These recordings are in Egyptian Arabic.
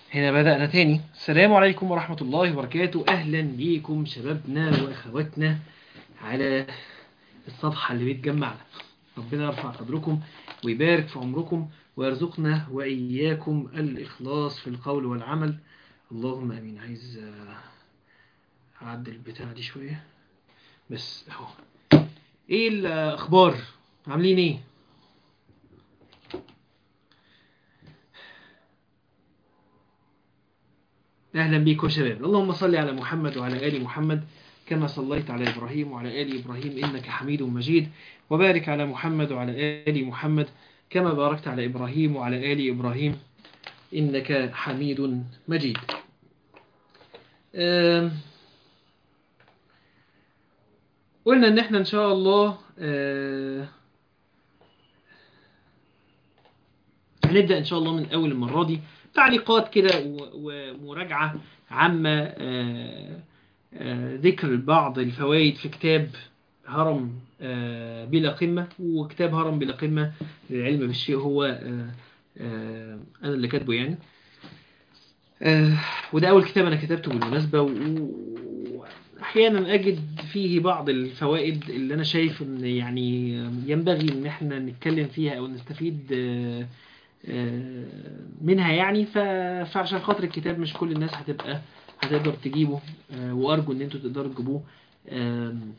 هنا بدأنا تاني السلام عليكم ورحمة الله وبركاته أهلا بيكم شبابنا وأخواتنا على الصفحة اللي بتجمعنا ربنا يرفع قدركم ويبارك في عمركم ويرزقنا وإياكم الإخلاص في القول والعمل اللهم أمين عايز آه، أعدل البتاع دي شوية بس أهو إيه الأخبار عاملين إيه أهلا بيكم يا شباب اللهم صل على محمد وعلى آل محمد كما صليت على إبراهيم وعلى آل إبراهيم إنك حميد مجيد وبارك على محمد وعلى آل محمد كما باركت على إبراهيم وعلى آل إبراهيم إنك حميد مجيد آم، قلنا إن إحنا إن شاء الله آه، هنبدأ إن شاء الله من أول المرة دي تعليقات كده و- ومراجعة عامة آه، آه، ذكر بعض الفوائد في كتاب هرم آه، بلا قمة وكتاب هرم بلا قمة للعلم بالشيء هو آه، آه، أنا اللي كاتبه يعني آه، وده أول كتاب أنا كتبته بالمناسبة و- وأحيانا أجد فيه بعض الفوائد اللي أنا شايف إن يعني ينبغي إن إحنا نتكلم فيها أو نستفيد آه، آه، منها يعني ف... فعشان خاطر الكتاب مش كل الناس هتبقى هتقدر تجيبه آه، وأرجو إن أنتوا تقدروا تجيبوه آم،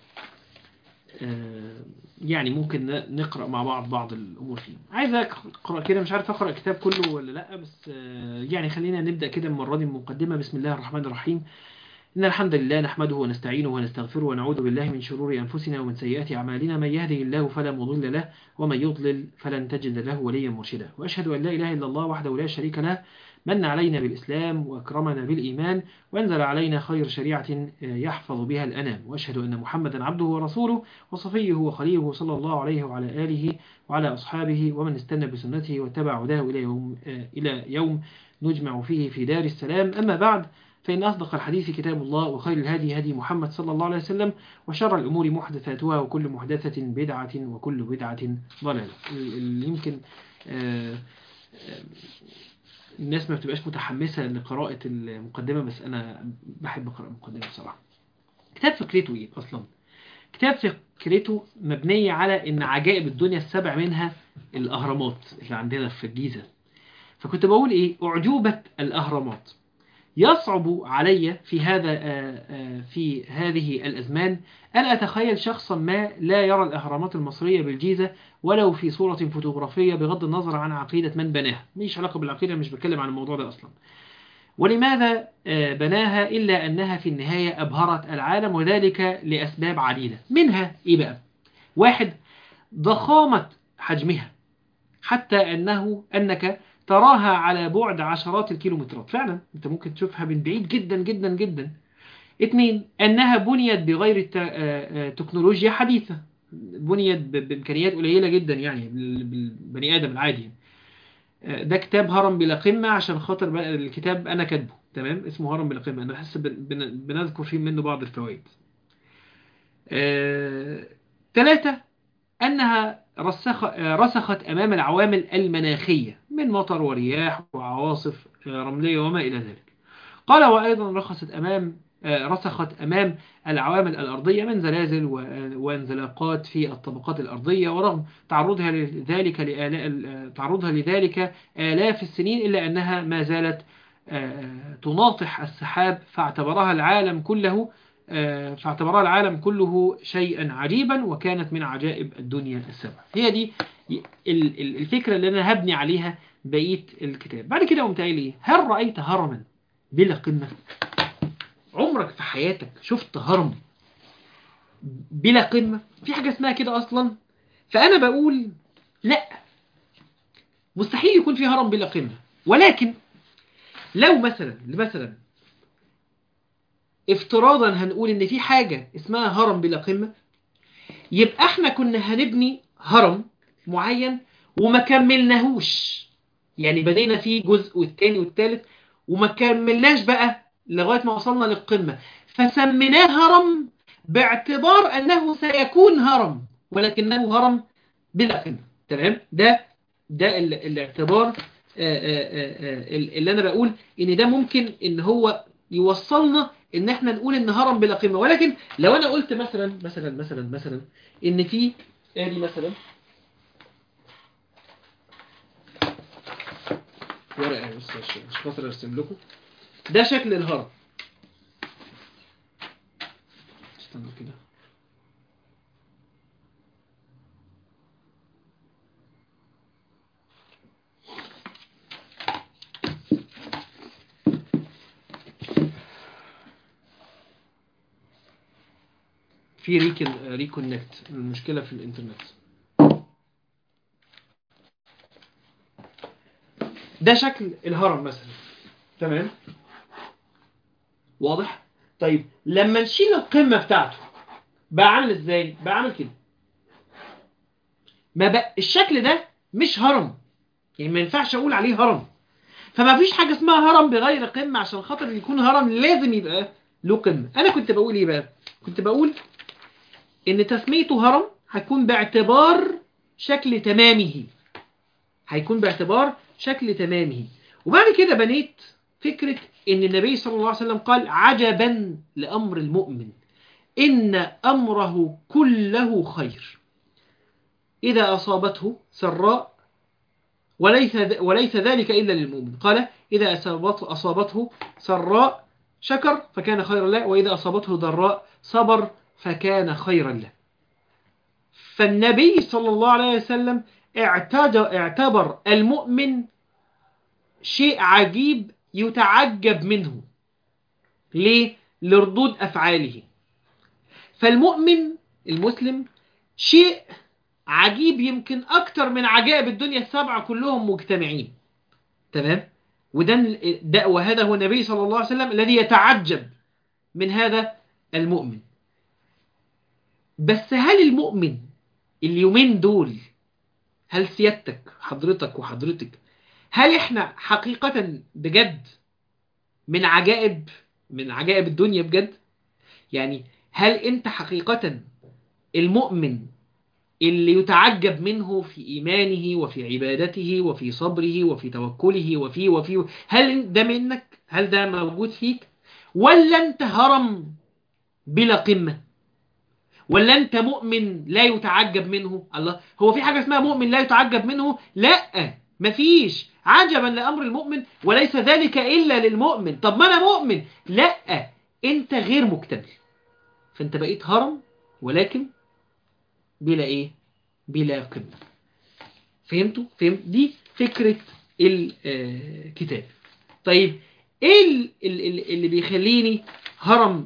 آه، يعني ممكن ن- نقرأ مع بعض بعض الأمور فيه عايز أقرأ كده مش عارف أقرأ الكتاب كله ولا لأ بس آه، يعني خلينا نبدأ كده المرة دي المقدمة بسم الله الرحمن الرحيم إن الحمد لله نحمده ونستعينه ونستغفره ونعوذ بالله من شرور أنفسنا ومن سيئات أعمالنا من يهده الله فلا مضل له ومن يضلل فلن تجد له وليا مرشدا وأشهد أن لا إله إلا الله وحده لا شريك له من علينا بالإسلام وأكرمنا بالإيمان وأنزل علينا خير شريعة يحفظ بها الأنام وأشهد أن محمدا عبده ورسوله وصفيه وخليله صلى الله عليه وعلى آله وعلى أصحابه ومن استنى بسنته واتبع هداه إلى يوم, إلى يوم نجمع فيه في دار السلام أما بعد فإن أصدق الحديث كتاب الله وخير الهدي هدي محمد صلى الله عليه وسلم وشر الأمور محدثاتها وكل محدثة بدعة وكل بدعة ضلالة اللي يمكن آه، آه، الناس ما بتبقاش متحمسة لقراءة المقدمة بس أنا بحب أقرأ المقدمة بصراحة كتاب فكرته إيه أصلا؟ كتاب فكرته مبنية على إن عجائب الدنيا السبع منها الأهرامات اللي عندنا في الجيزة فكنت بقول إيه أعجوبة الأهرامات يصعب علي في هذا آه، آه، في هذه الأزمان أن أتخيل شخصا ما لا يرى الأهرامات المصرية بالجيزة ولو في صورة فوتوغرافية بغض النظر عن عقيدة من بناها مش علاقة بالعقيدة مش بتكلم عن الموضوع ده أصلا ولماذا آه، بناها إلا أنها في النهاية أبهرت العالم وذلك لأسباب عديدة منها إيه بقى واحد ضخامة حجمها حتى أنه أنك تراها على بعد عشرات الكيلومترات فعلا أنت ممكن تشوفها من بعيد جدا جدا جدا اثنين أنها بنيت بغير الت- آه، آه، تكنولوجيا حديثة بنيت ب- بإمكانيات قليلة جدا يعني بال- بالبني آدم العادي آه، ده كتاب هرم بلا قمة عشان خاطر بقى الكتاب أنا كاتبه تمام اسمه هرم بلا قمة أنا بحس بن- بن- بنذكر فيه منه بعض الفوائد ثلاثة أنها رسخ آه، رسخت أمام العوامل المناخية من مطر ورياح وعواصف آه، رملية وما إلى ذلك قال وأيضا رخصت أمام آه، رسخت أمام العوامل الأرضية من زلازل و- وانزلاقات في الطبقات الأرضية ورغم تعرضها لذلك لآلاء تعرضها لذلك آلاف السنين إلا أنها ما زالت آه، تناطح السحاب فاعتبرها العالم كله آه، فاعتبرها العالم كله شيئا عجيبا وكانت من عجائب الدنيا السبع هي دي ال- ال- الفكرة اللي أنا هبني عليها بقية الكتاب بعد كده قمت قايل إيه هل رأيت هرما بلا قمة عمرك في حياتك شفت هرم بلا قمة في حاجة اسمها كده أصلا فأنا بقول لا مستحيل يكون في هرم بلا قمة ولكن لو مثلا مثلا افتراضا هنقول ان في حاجة اسمها هرم بلا قمة يبقى احنا كنا هنبني هرم معين وما كملناهوش يعني بدينا فيه جزء والتاني والتالت وما كملناش بقى لغاية ما وصلنا للقمة فسميناه هرم باعتبار انه سيكون هرم ولكنه هرم بلا قمة تمام ده ده ال- الاعتبار آه، آه، آه، اللي انا بقول ان ده ممكن ان هو يوصلنا ان احنا نقول ان هرم بلا قيمه ولكن لو انا قلت مثلا مثلا مثلا مثلا ان في ادي مثلا ورقه بس مش مش خاطر ارسم لكم ده شكل الهرم استنى كده في ريكن ريكونكت المشكلة في الانترنت ده شكل الهرم مثلا تمام واضح طيب لما نشيل القمة بتاعته بقى عامل ازاي بقى عامل كده ما بقى الشكل ده مش هرم يعني ما ينفعش اقول عليه هرم فما فيش حاجة اسمها هرم بغير قمة عشان خاطر يكون هرم لازم يبقى له قمة انا كنت بقول ايه بقى كنت بقول ان تسميته هرم هتكون باعتبار شكل تمامه هيكون باعتبار شكل تمامه وبعد كده بنيت فكرة ان النبي صلى الله عليه وسلم قال عجبا لأمر المؤمن إن أمره كله خير إذا أصابته سراء وليس وليس ذلك إلا للمؤمن قال إذا أصابته, أصابته سراء شكر فكان خيرا له وإذا أصابته ضراء صبر فكان خيرا له فالنبي صلى الله عليه وسلم اعتبر المؤمن شيء عجيب يتعجب منه ليه؟ لردود أفعاله فالمؤمن المسلم شيء عجيب يمكن أكتر من عجائب الدنيا السبعة كلهم مجتمعين تمام؟ وده ده وهذا هو النبي صلى الله عليه وسلم الذي يتعجب من هذا المؤمن بس هل المؤمن اليومين دول هل سيادتك حضرتك وحضرتك هل احنا حقيقة بجد من عجائب من عجائب الدنيا بجد يعني هل انت حقيقة المؤمن اللي يتعجب منه في إيمانه وفي عبادته وفي صبره وفي توكله وفي وفي هل ده منك هل ده موجود فيك ولا انت هرم بلا قمة ولا انت مؤمن لا يتعجب منه الله هو في حاجة اسمها مؤمن لا يتعجب منه لا مفيش عجبا لأمر المؤمن وليس ذلك إلا للمؤمن طب ما أنا مؤمن لا أنت غير مكتمل فأنت بقيت هرم ولكن بلا إيه بلا قمة فهمتوا فهمت دي فكرة الكتاب طيب ايه اللي بيخليني هرم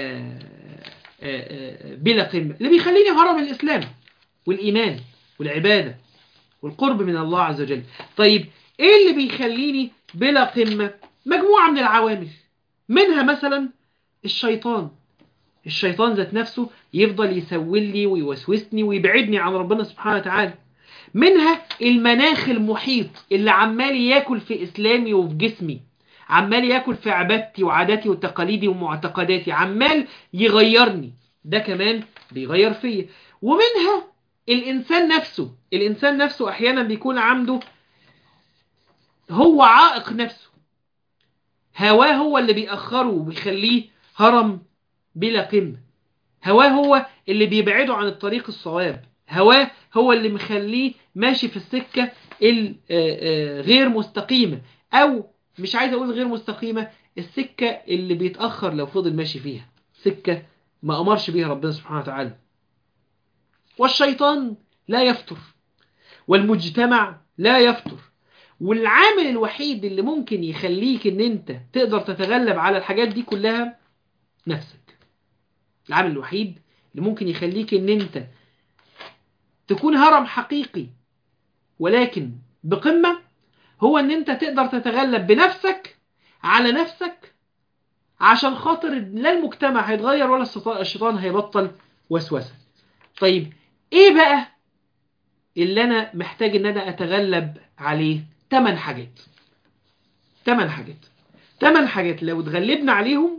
بلا قمة اللي بيخليني هرم الإسلام والإيمان والعبادة والقرب من الله عز وجل طيب ايه اللي بيخليني بلا قمة مجموعة من العوامل منها مثلا الشيطان الشيطان ذات نفسه يفضل يسول لي ويوسوسني ويبعدني عن ربنا سبحانه وتعالى منها المناخ المحيط اللي عمال ياكل في إسلامي وفي جسمي عمال ياكل في عبادتي وعاداتي وتقاليدي ومعتقداتي عمال يغيرني ده كمان بيغير فيا ومنها الإنسان نفسه الإنسان نفسه أحيانا بيكون عنده هو عائق نفسه هواه هو اللي بيأخره وبيخليه هرم بلا قمة هواه هو اللي بيبعده عن الطريق الصواب هواه هو اللي مخليه ماشي في السكة الغير مستقيمة أو مش عايز أقول غير مستقيمة السكة اللي بيتأخر لو فضل ماشي فيها سكة ما أمرش بيها ربنا سبحانه وتعالى والشيطان لا يفتر والمجتمع لا يفتر والعامل الوحيد اللي ممكن يخليك ان انت تقدر تتغلب على الحاجات دي كلها نفسك العامل الوحيد اللي ممكن يخليك ان انت تكون هرم حقيقي ولكن بقمة هو ان انت تقدر تتغلب بنفسك على نفسك عشان خاطر لا المجتمع هيتغير ولا الشيطان هيبطل وسوسة طيب ايه بقى اللي انا محتاج ان انا اتغلب عليه تمن حاجات تمن حاجات تمن حاجات لو اتغلبنا عليهم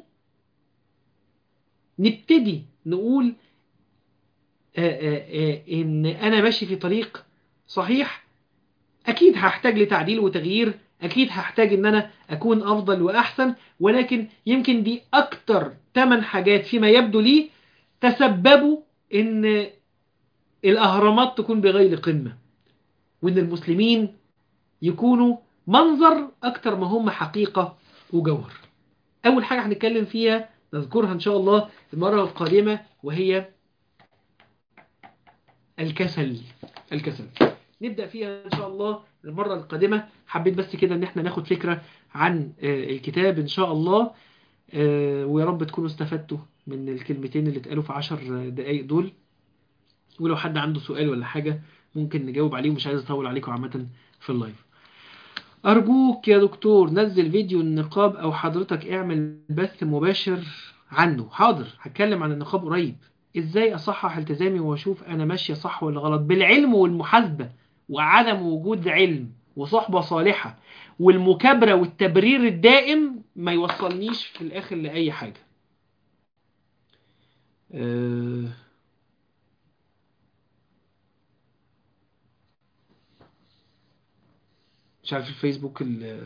نبتدي نقول آآ آآ ان انا ماشي في طريق صحيح اكيد هحتاج لتعديل وتغيير اكيد هحتاج ان انا اكون افضل واحسن ولكن يمكن دي اكتر 8 حاجات فيما يبدو لي تسببوا ان الاهرامات تكون بغير قمة وان المسلمين يكونوا منظر اكتر ما هم حقيقة وجوهر اول حاجة هنتكلم فيها نذكرها ان شاء الله المرة القادمة وهي الكسل الكسل نبدأ فيها إن شاء الله المرة القادمة حبيت بس كده إن احنا ناخد فكرة عن الكتاب إن شاء الله ويا رب تكونوا استفدتوا من الكلمتين اللي اتقالوا في عشر دقايق دول ولو حد عنده سؤال ولا حاجة ممكن نجاوب عليه ومش عايز أطول عليكم عامة في اللايف أرجوك يا دكتور نزل فيديو النقاب أو حضرتك اعمل بث مباشر عنه حاضر هتكلم عن النقاب قريب ازاي اصحح التزامي واشوف انا ماشيه صح ولا غلط بالعلم والمحاسبه وعدم وجود علم وصحبه صالحه والمكابره والتبرير الدائم ما يوصلنيش في الاخر لاي حاجه أه مش عارف الفيسبوك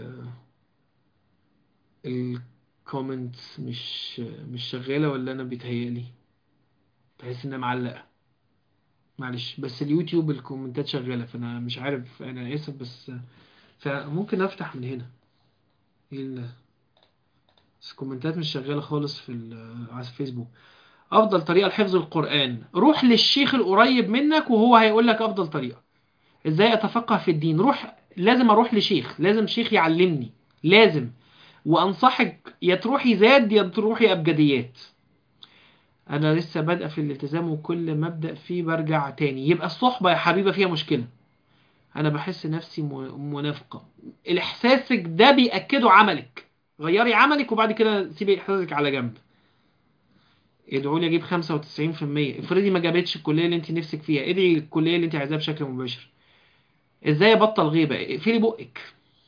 الكومنتس مش مش شغاله ولا انا بيتهيألي تحس انها معلقه معلش بس اليوتيوب الكومنتات شغاله فانا مش عارف انا اسف بس فممكن افتح من هنا ايه بس الكومنتات مش شغاله خالص في على الفيسبوك افضل طريقه لحفظ القران روح للشيخ القريب منك وهو هيقول لك افضل طريقه ازاي اتفقه في الدين روح لازم اروح لشيخ لازم شيخ يعلمني لازم وانصحك يا تروحي زاد يا تروحي ابجديات انا لسه بادئه في الالتزام وكل ما ابدا فيه برجع تاني يبقى الصحبه يا حبيبه فيها مشكله انا بحس نفسي منافقه الاحساسك ده بياكده عملك غيري عملك وبعد كده سيبي احساسك على جنب ادعوا لي اجيب 95% افرضي ما جابتش الكليه اللي انت نفسك فيها ادعي الكليه اللي انت عايزاها بشكل مباشر ازاي ابطل غيبه اقفلي بقك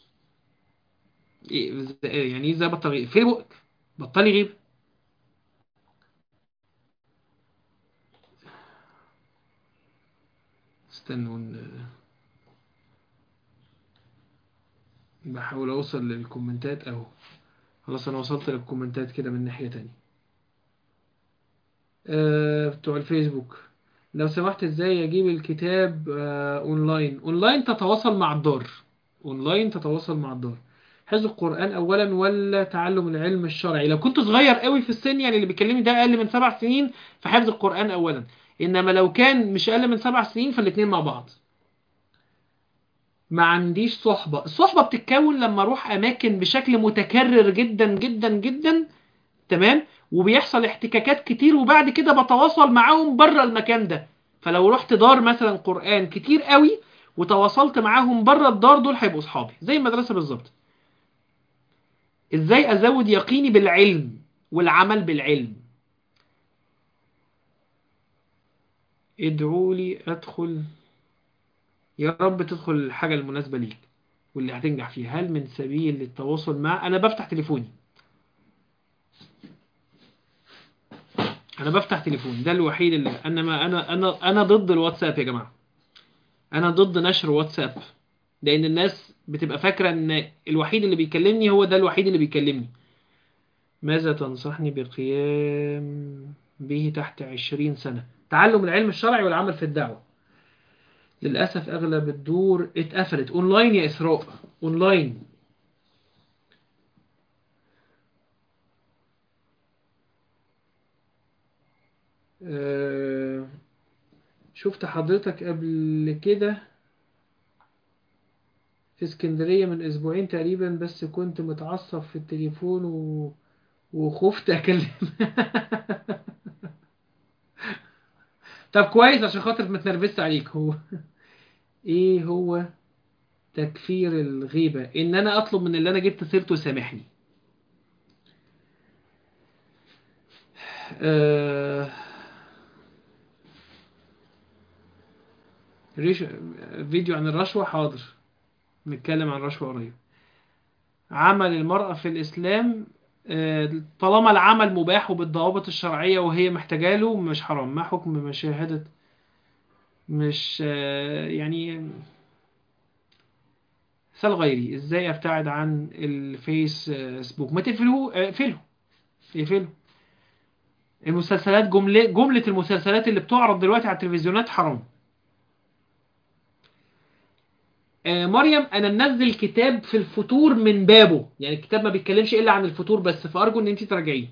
يعني ايه ازاي ابطل غيبه اقفلي بقك بطلي غيبه استنوا بحاول اوصل للكومنتات اهو خلاص انا وصلت للكومنتات كده من ناحية تانية أه بتوع الفيسبوك لو سمحت ازاي اجيب الكتاب أه اونلاين اونلاين تتواصل مع الدار اونلاين تتواصل مع الدار حفظ القرآن اولا ولا تعلم العلم الشرعي لو كنت صغير قوي في السن يعني اللي بيكلمني ده اقل من سبع سنين فحفظ القرآن اولا انما لو كان مش اقل من سبع سنين فالاتنين مع بعض ما عنديش صحبة الصحبة بتتكون لما اروح اماكن بشكل متكرر جدا جدا جدا تمام وبيحصل احتكاكات كتير وبعد كده بتواصل معاهم بره المكان ده فلو رحت دار مثلا قرآن كتير قوي وتواصلت معاهم بره الدار دول هيبقوا اصحابي زي المدرسة بالظبط ازاي ازود يقيني بالعلم والعمل بالعلم ادعوا لي ادخل يا رب تدخل الحاجة المناسبة ليك واللي هتنجح فيها هل من سبيل للتواصل مع انا بفتح تليفوني انا بفتح تليفوني ده الوحيد اللي انما انا انا انا ضد الواتساب يا جماعة انا ضد نشر واتساب لان الناس بتبقى فاكرة ان الوحيد اللي بيكلمني هو ده الوحيد اللي بيكلمني ماذا تنصحني بقيام به تحت عشرين سنة تعلم العلم الشرعي والعمل في الدعوة للأسف أغلب الدور اتقفلت أونلاين يا إسراء أونلاين أه شفت حضرتك قبل كده في اسكندرية من أسبوعين تقريبا بس كنت متعصب في التليفون و... وخفت أكلم طب كويس عشان خاطر ما تنرفزت عليك هو ايه هو تكفير الغيبة ان انا اطلب من اللي انا جبت سيرته يسامحني آه ريش... فيديو عن الرشوة حاضر نتكلم عن الرشوة قريب عمل المرأة في الإسلام طالما العمل مباح وبالضوابط الشرعية وهي محتاجة له مش حرام ما حكم مشاهدة مش يعني مثال غيري ازاي ابتعد عن الفيسبوك ما تقفلوه اقفله اقفله المسلسلات جملة جملة المسلسلات اللي بتعرض دلوقتي على التلفزيونات حرام آه مريم انا منزل كتاب في الفطور من بابه يعني الكتاب ما بيتكلمش الا عن الفطور بس فارجو ان انت تراجعيه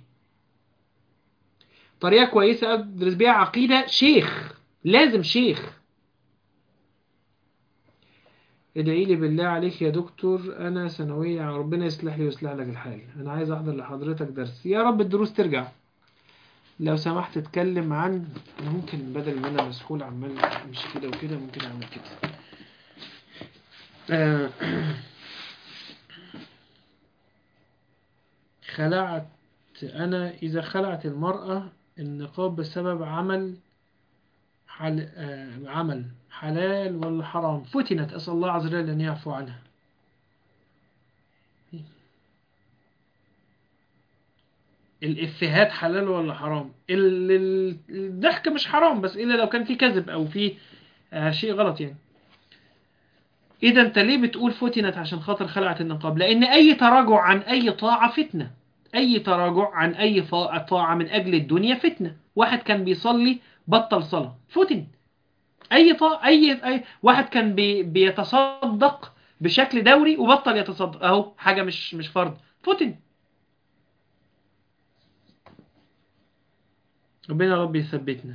طريقة كويسة ادرس بيها عقيدة شيخ لازم شيخ ادعي لي بالله عليك يا دكتور انا ثانوية ربنا يصلح لي ويصلح لك الحال انا عايز احضر لحضرتك درس يا رب الدروس ترجع لو سمحت اتكلم عن انا ممكن بدل ما انا مسؤول عمال مش كده وكده ممكن اعمل كده آه، خلعت انا اذا خلعت المرأة النقاب بسبب عمل حل... آه، عمل حلال ولا حرام فتنت اسال الله عز وجل ان يعفو عنها الافيهات حلال ولا حرام ال- ال- الضحك مش حرام بس الا لو كان في كذب او في آه، شيء غلط يعني اذا انت ليه بتقول فتنت عشان خاطر خلعت النقاب لان اي تراجع عن اي طاعة فتنة اي تراجع عن اي فا- طاعة من اجل الدنيا فتنة واحد كان بيصلي بطل صلاة فتن اي طاعة اي اي واحد كان بي بيتصدق بشكل دوري وبطل يتصدق اهو حاجة مش مش فرض فتن ربنا يا رب يثبتنا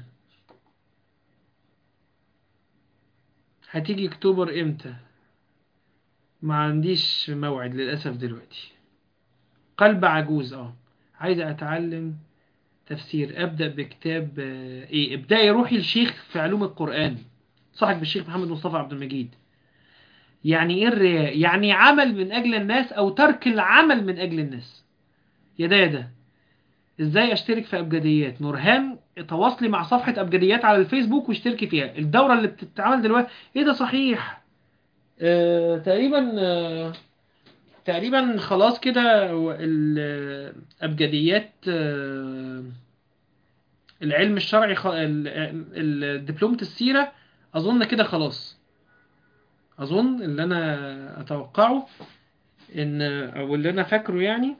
هتيجي اكتوبر امتى ما عنديش موعد للأسف دلوقتي قلب عجوز اه عايز اتعلم تفسير ابدأ بكتاب آه، ايه ابدأي روحي لشيخ في علوم القرآن صاحب الشيخ محمد مصطفى عبد المجيد يعني ايه الرياء يعني عمل من اجل الناس او ترك العمل من اجل الناس يا ده يا ده ازاي اشترك في ابجديات نورهان تواصلي مع صفحة ابجديات على الفيسبوك واشتركي فيها الدورة اللي بتتعمل دلوقتي ايه ده صحيح آه تقريبا آه تقريبا خلاص كده و- ال- ابجديات آه العلم الشرعي خ... ال- ال- دبلومة السيرة اظن كده خلاص اظن اللي انا اتوقعه ان او اللي انا فاكره يعني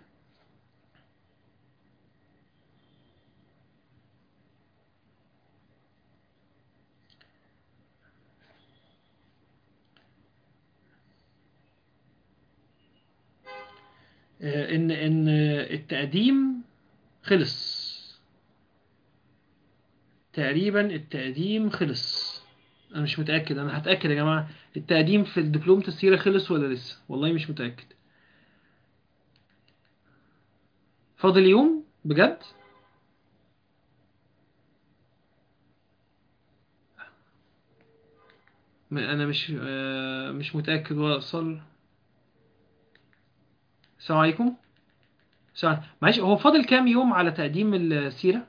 آه، ان ان التقديم خلص تقريبا التقديم خلص انا مش متاكد انا هتاكد يا جماعه التقديم في دبلومه السيره خلص ولا لسه والله مش متاكد فاضل يوم بجد م- انا مش آه، مش متاكد واصل السلام عليكم سؤال معلش هو فاضل كام يوم على تقديم السيرة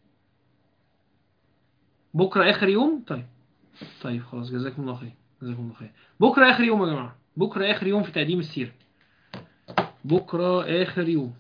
بكرة آخر يوم طيب طيب خلاص جزاكم الله خير جزاكم الله خير بكرة آخر يوم يا جماعة بكرة آخر يوم في تقديم السيرة بكرة آخر يوم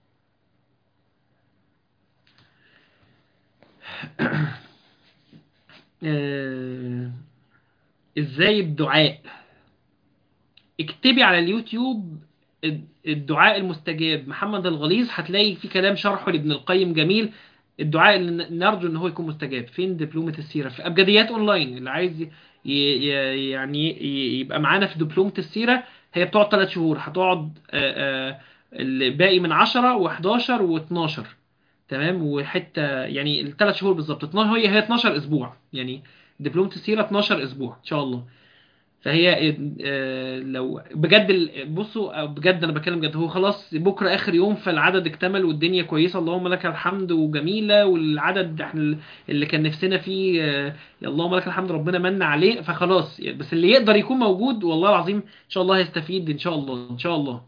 آه، ازاي الدعاء اكتبي على اليوتيوب الدعاء المستجاب محمد الغليظ هتلاقي في كلام شرحه لابن القيم جميل الدعاء اللي نرجو ان هو يكون مستجاب فين دبلومة السيرة في ابجديات اونلاين اللي عايز ي- ي- يعني ي- يبقى معانا في دبلومة السيرة هي بتقعد 3 شهور هتقعد آه، آه، الباقي من 10 و11 و12 تمام وحتة يعني الثلاث شهور بالظبط 12 هي هي 12 اسبوع يعني دبلومة السيرة 12 اسبوع ان شاء الله فهي آه، لو بجد ال- بصوا آه، بجد انا بتكلم بجد هو خلاص بكره اخر يوم فالعدد اكتمل والدنيا كويسه اللهم لك الحمد وجميله والعدد احنا اللي كان نفسنا فيه آه، يا اللهم لك الحمد ربنا من عليه فخلاص بس اللي يقدر يكون موجود والله العظيم ان شاء الله هيستفيد ان شاء الله ان شاء الله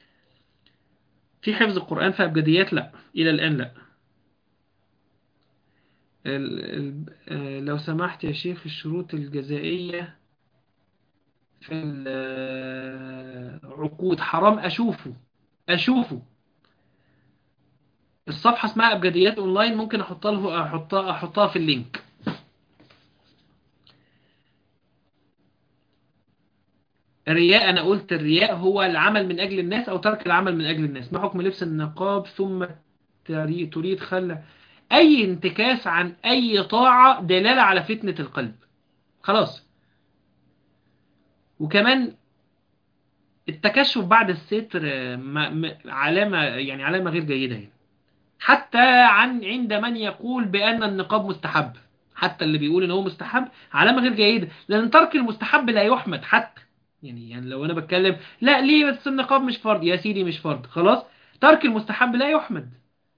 في حفظ القرآن في أبجديات لا إلى الآن لا ال- ال- آه، لو سمحت يا شيخ الشروط الجزائية في العقود حرام أشوفه أشوفه الصفحة اسمها أبجديات أونلاين ممكن أحطها له أحطها أحطها في اللينك الرياء أنا قلت الرياء هو العمل من أجل الناس أو ترك العمل من أجل الناس ما حكم لبس النقاب ثم تري- تريد خلع أي انتكاس عن أي طاعة دلالة على فتنة القلب خلاص وكمان التكشف بعد الستر آه، ما- ما- علامة يعني علامة غير جيدة يعني. حتى عن عند من يقول بأن النقاب مستحب حتى اللي بيقول ان هو مستحب علامة غير جيدة لأن ترك المستحب لا يحمد حتى يعني يعني لو أنا بتكلم لا ليه بس النقاب مش فرض يا سيدي مش فرض خلاص ترك المستحب لا يحمد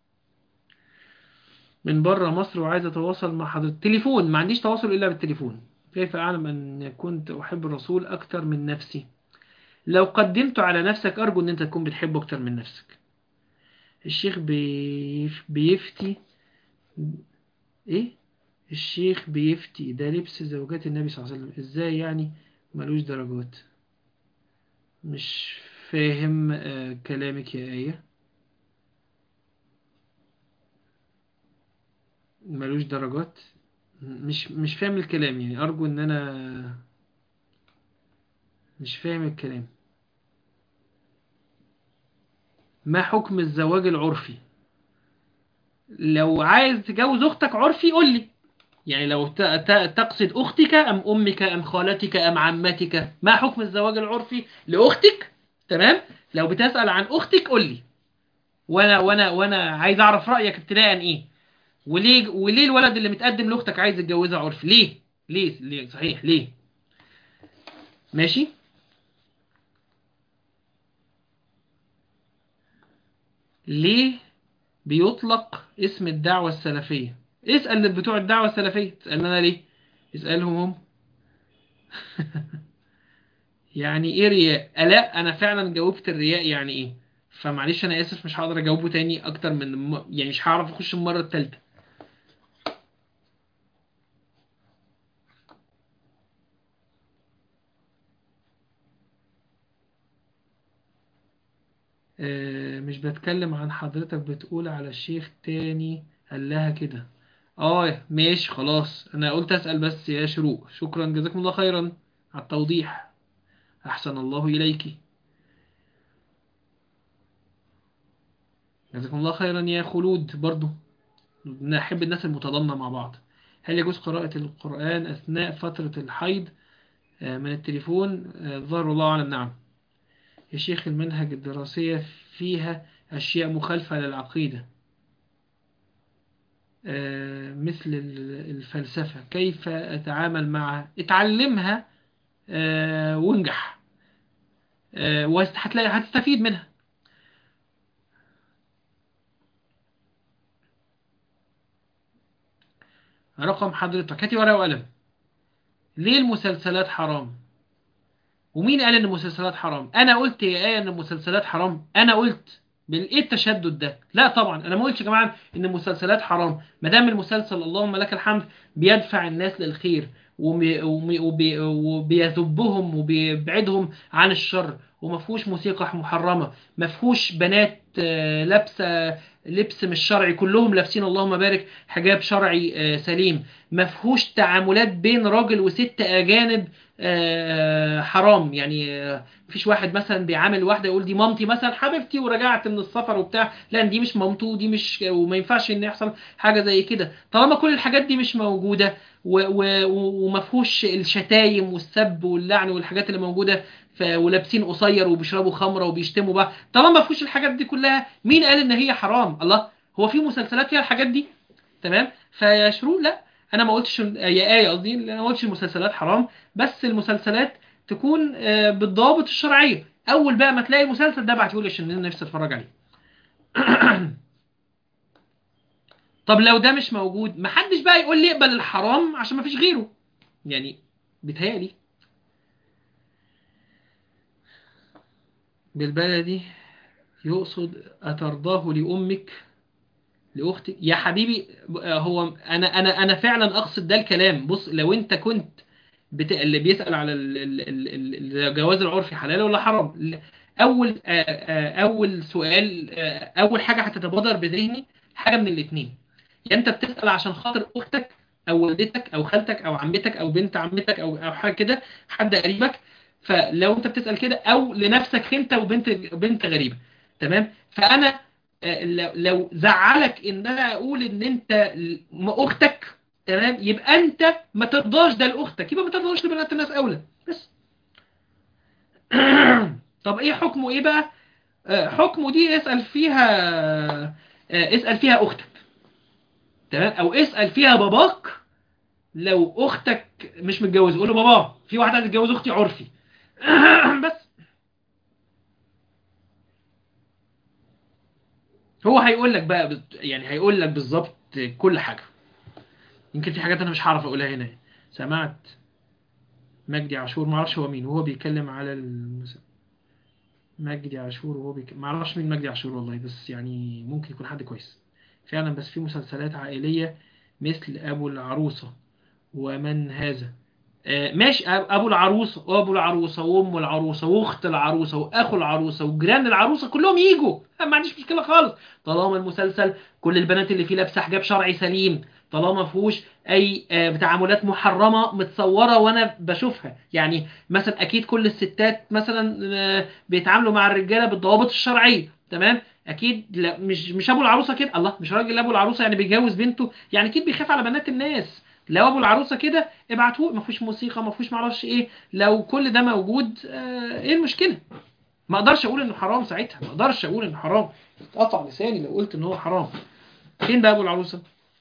من بره مصر وعايز أتواصل مع حضرتك تليفون ما عنديش تواصل إلا بالتليفون كيف أعلم أن كنت أحب الرسول أكتر من نفسي لو قدمت على نفسك أرجو أن أنت تكون بتحبه أكتر من نفسك الشيخ بيف بيفتي إيه الشيخ بيفتي ده لبس زوجات النبي صلى الله عليه وسلم إزاي يعني ملوش درجات مش فاهم آه كلامك يا آية ملوش درجات مش مش فاهم الكلام يعني أرجو إن أنا مش فاهم الكلام ما حكم الزواج العرفي لو عايز تجوز اختك عرفي قول لي يعني لو ت- ت- تقصد اختك ام امك ام خالتك ام عمتك ما حكم الزواج العرفي لاختك تمام لو بتسأل عن اختك قول لي وانا وانا وانا عايز اعرف رايك ابتداء ايه وليه وليه الولد اللي متقدم لاختك عايز يتجوزها عرفي ليه ليه ليه صحيح ليه ماشي ليه بيطلق اسم الدعوة السلفية اسأل بتوع الدعوة السلفية تسألنا أنا ليه اسألهم هم يعني ايه رياء لا انا فعلا جاوبت الرياء يعني ايه فمعلش انا اسف مش هقدر اجاوبه تاني اكتر من م... يعني مش هعرف اخش المرة التالتة آه، مش بتكلم عن حضرتك بتقول على الشيخ تاني قال لها كده اه ماشي خلاص انا قلت اسأل بس يا شروق شكرا جزاكم الله خيرا على التوضيح احسن الله اليك جزاكم الله خيرا يا خلود برضو نحب الناس المتضامنة مع بعض هل يجوز قراءة القرآن أثناء فترة الحيض آه، من التليفون آه، ظهر الله أعلم نعم يا شيخ المنهج الدراسية فيها أشياء مخالفة للعقيدة آه، مثل ال- الفلسفة كيف أتعامل معها اتعلمها آه، وانجح آه، وهتلاقي هتستفيد منها رقم حضرتك هاتي ورقة وقلم ليه المسلسلات حرام ومين قال ان المسلسلات حرام انا قلت يا ايه ان المسلسلات حرام انا قلت بالايه التشدد ده لا طبعا انا ما قلتش يا جماعه ان المسلسلات حرام ما دام المسلسل اللهم لك الحمد بيدفع الناس للخير ومي- ومي- وبي- وبيذبهم وبيبعدهم عن الشر وما فيهوش موسيقى محرمه ما فيهوش بنات آه، لابسه لبس مش شرعي كلهم لابسين اللهم بارك حجاب شرعي آه، سليم ما فيهوش تعاملات بين راجل وست اجانب آه، حرام يعني آه، مفيش واحد مثلا بيعامل واحده يقول دي مامتي مثلا حبيبتي ورجعت من السفر وبتاع لا دي مش مامته ودي مش وما ينفعش ان يحصل حاجه زي كده طالما كل الحاجات دي مش موجوده و- و- و- وما فيهوش الشتايم والسب واللعن والحاجات اللي موجوده ف- ولابسين قصير وبيشربوا خمره وبيشتموا بقى طالما ما فيهوش الحاجات دي كلها مين قال ان هي حرام الله هو في مسلسلات فيها الحاجات دي تمام فيا شروق لا انا ما قلتش يا ايه قصدي انا ما قلتش المسلسلات حرام بس المسلسلات تكون آه، بالضوابط الشرعيه اول بقى ما تلاقي مسلسل ده ابعتهولي عشان انا نفسي اتفرج عليه طب لو ده مش موجود محدش بقى يقول لي اقبل الحرام عشان ما فيش غيره يعني بيتهيألي بالبلدي يقصد أترضاه لأمك لأختك يا حبيبي آه، هو أنا أنا أنا فعلا أقصد ده الكلام بص لو أنت كنت بت... اللي بيسأل على ال- ال- ال- ال- الجواز العرفي حلال ولا حرام ل- أول آه، آه، أول سؤال آه، أول حاجة هتتبادر بذهني حاجة من الاتنين يا أنت بتسأل عشان خاطر أختك أو والدتك أو خالتك أو عمتك أو بنت عمتك أو أو حاجة كده حد قريبك فلو انت بتسال كده او لنفسك انت وبنت بنت غريبه تمام فانا آه، لو لو زعلك ان انا اقول ان انت ل- م- اختك تمام يبقى انت ما ترضاش ده لاختك يبقى ما ترضاش لبنات الناس اولى بس طب ايه حكمه ايه بقى آه، حكمه دي اسال فيها آه، اسال فيها اختك تمام او اسال فيها باباك لو اختك مش متجوز قول له بابا في واحده عايزه تتجوز اختي عرفي بس هو هيقول لك بقى بت- يعني هيقول لك بالظبط كل حاجه يمكن في حاجات انا مش هعرف اقولها هنا سمعت مجدي عاشور ما اعرفش هو مين وهو بيتكلم على المس... مجدي عاشور وهو بيك... ما اعرفش مين مجدي عاشور والله بس يعني ممكن يكون حد كويس فعلا بس في مسلسلات عائليه مثل ابو العروسه ومن هذا آه، ماشي أب- ابو العروسه وابو العروسه وام العروسه واخت العروسه واخو العروسه وجيران العروسه كلهم يجوا ما عنديش مشكله خالص طالما المسلسل كل البنات اللي فيه لابسه حجاب شرعي سليم طالما ما فيهوش اي آه، تعاملات محرمه متصوره وانا بشوفها يعني مثلا اكيد كل الستات مثلا آه، بيتعاملوا مع الرجاله بالضوابط الشرعيه تمام اكيد لا مش مش ابو العروسه كده الله مش راجل ابو العروسه يعني بيجوز بنته يعني اكيد بيخاف على بنات الناس لو ابو العروسه كده ابعتوه ما فيهوش موسيقى ما فيهوش معرفش ايه لو كل ده موجود آه ايه المشكله ما اقدرش اقول انه حرام ساعتها ما اقدرش اقول انه حرام اتقطع لساني لو قلت ان هو حرام فين بقى ابو العروسه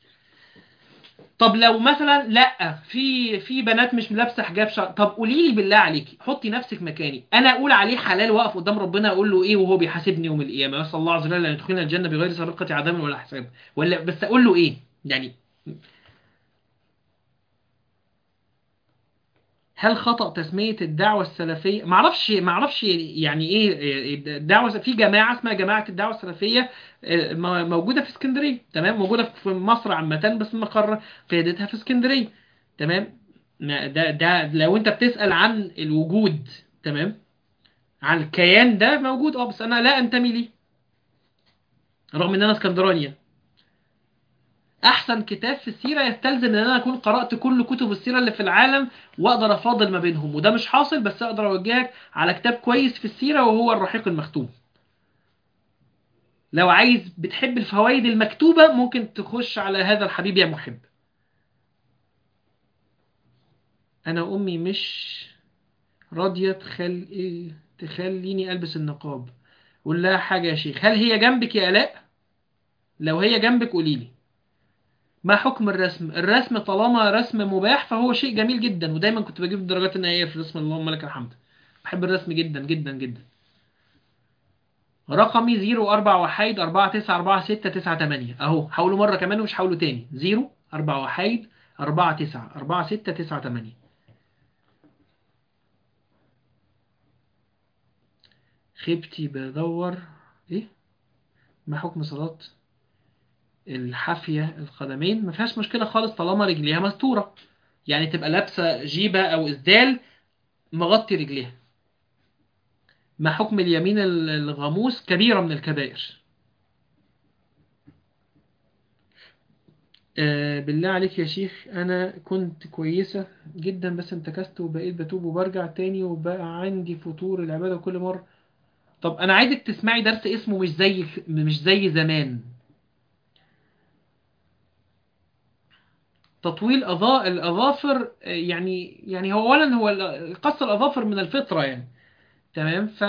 طب لو مثلا لا في في بنات مش لابسه حجاب شرع طب قولي لي بالله عليكي حطي نفسك مكاني انا اقول عليه حلال واقف قدام ربنا اقول له ايه وهو بيحاسبني يوم القيامه نسال الله عز وجل ان يدخلنا الجنه بغير سابقه عذاب ولا حساب ولا بس اقول له ايه يعني هل خطأ تسمية الدعوة السلفية؟ معرفش معرفش يعني ايه الدعوة في جماعة اسمها جماعة الدعوة السلفية آه، م- موجودة في اسكندرية تمام موجودة في مصر عامة بس مقر قيادتها في اسكندرية تمام ما ده ده لو انت بتسأل عن الوجود تمام عن الكيان ده موجود اه بس انا لا انتمي ليه رغم ان انا اسكندرانية احسن كتاب في السيره يستلزم ان انا اكون قرات كل كتب السيره اللي في العالم واقدر افاضل ما بينهم وده مش حاصل بس اقدر اوجهك على كتاب كويس في السيره وهو الرحيق المختوم لو عايز بتحب الفوائد المكتوبه ممكن تخش على هذا الحبيب يا محب انا امي مش راضيه تخل... إيه؟ تخليني البس النقاب قول لها حاجه يا شيخ هل هي جنبك يا الاء لو هي جنبك قولي لي ما حكم الرسم الرسم طالما رسم مباح فهو شيء جميل جدا ودايما كنت بجيب الدرجات النهائيه في الرسم اللهم لك الحمد بحب الرسم جدا جدا جدا رقمي 0 4 1 4 9 4 6 9 8 اهو حاولوا مره كمان ومش حاولوا تاني 0 4 1 4 9 4 6 9 8 خيبتي بدور ايه ما حكم صلاه الحافية القدمين ما فيهاش مشكلة خالص طالما رجليها مستورة يعني تبقى لابسة جيبة أو إسدال مغطي رجليها ما حكم اليمين ال- الغموس كبيرة من الكبائر آه بالله عليك يا شيخ أنا كنت كويسة جدا بس انتكست وبقيت بتوب وبرجع تاني وبقى عندي فتور العبادة كل مرة طب أنا عايزك تسمعي درس اسمه مش زي مش زي زمان تطويل أظا... الأظافر آه، يعني يعني هو أولا هو ال- قص الأظافر من الفطرة يعني تمام ف